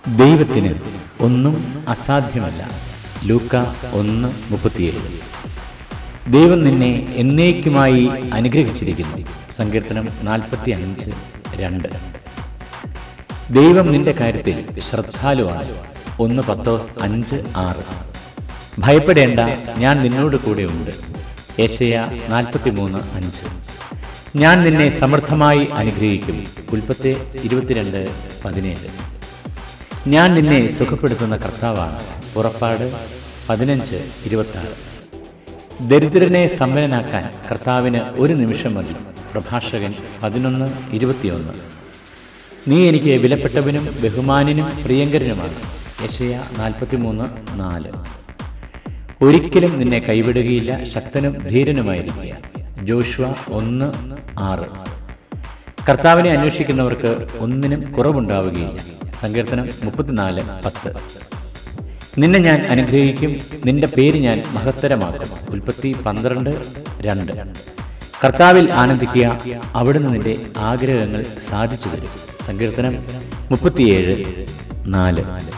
ദൈവത്തിന് ഒന്നും അസാധ്യമല്ല ലൂക്ക ഒന്ന് മുപ്പത്തിയേഴ് ദൈവം നിന്നെ എന്നേക്കുമായി അനുഗ്രഹിച്ചിരിക്കുന്നു സങ്കീർത്തനം നാൽപ്പത്തി അഞ്ച് രണ്ട് ദൈവം നിന്റെ കാര്യത്തിൽ ശ്രദ്ധാലുവാണ് ഒന്ന് പത്തോസ് അഞ്ച് ആറ് ഭയപ്പെടേണ്ട ഞാൻ നിന്നോട് കൂടെ ഉണ്ട് ഏഷ്യ നാൽപ്പത്തി മൂന്ന് അഞ്ച് ഞാൻ നിന്നെ സമൃദ്ധമായി അനുഗ്രഹിക്കും ഉൽപ്പത്തി ഇരുപത്തിരണ്ട് പതിനേഴ് ഞാൻ നിന്നെ സുഖപ്പെടുത്തുന്ന കർത്താവാണ് പുറപ്പാട് പതിനഞ്ച് ഇരുപത്തി ദരിദ്രനെ സമ്പന്നനാക്കാൻ കർത്താവിന് ഒരു നിമിഷം മതി പ്രഭാഷകൻ പതിനൊന്ന് ഇരുപത്തിയൊന്ന് നീ എനിക്ക് വിലപ്പെട്ടവനും ബഹുമാനിനും പ്രിയങ്കരനുമാണ് യശയ നാൽപ്പത്തിമൂന്ന് നാല് ഒരിക്കലും നിന്നെ കൈവിടുകയില്ല ശക്തനും ധീരനുമായിരിക്കുക ജോഷുവ ഒന്ന് ആറ് കർത്താവിനെ അന്വേഷിക്കുന്നവർക്ക് ഒന്നിനും കുറവുണ്ടാവുകയില്ല സങ്കീർത്തനം മുപ്പത്തിനാല് പത്ത് നിന്നെ ഞാൻ അനുഗ്രഹിക്കും നിന്റെ പേര് ഞാൻ മഹത്തരമാക്കും ഉൽപ്പത്തി പന്ത്രണ്ട് രണ്ട് കർത്താവിൽ ആനന്ദിക്കുക അവിടുന്ന് നിന്റെ ആഗ്രഹങ്ങൾ സാധിച്ചു തരും സങ്കീർത്തനം മുപ്പത്തിയേഴ് നാല്